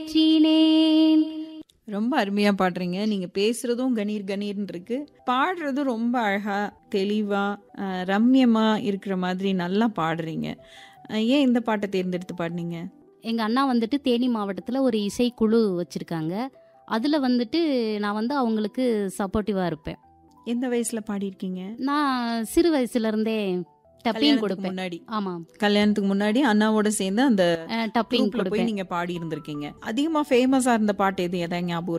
ஏற்றினேன் ரொம்ப அருமையா பாடுறீங்க நீங்க பேசுறதும் கணீர் கணீர்னு இருக்கு பாடுறதும் ரொம்ப அழகா தெளிவா அஹ், ரம்யமா இருக்கிற மாதிரி நல்லா பாடுறீங்க அஹ், ஏன் இந்த பாட்டை தேர்ந்தெடுத்து பாடுனீங்க எங்கள் அண்ணா வந்துட்டு தேனி மாவட்டத்தில் ஒரு இசைக்குழு வச்சுருக்காங்க அதில் வந்துட்டு நான் வந்து அவங்களுக்கு சப்போர்ட்டிவாக இருப்பேன் எந்த வயசுல பாடியிருக்கீங்க நான் சிறு வயசுலேருந்தே டப்பிங் கல்யாணத்துக்கு கொடுப்பேன் முன்னாடி ஆமாம் கல்யாணத்துக்கு முன்னாடி அண்ணாவோட சேர்ந்து அந்த டப்பிங் குரூப்ல போய் கொடுப்பேன் நீங்க பாடி இருந்திருக்கீங்க அதிகமா ஃபேமஸா இருந்த பாட்டு எது எதாவது ஞாபகம்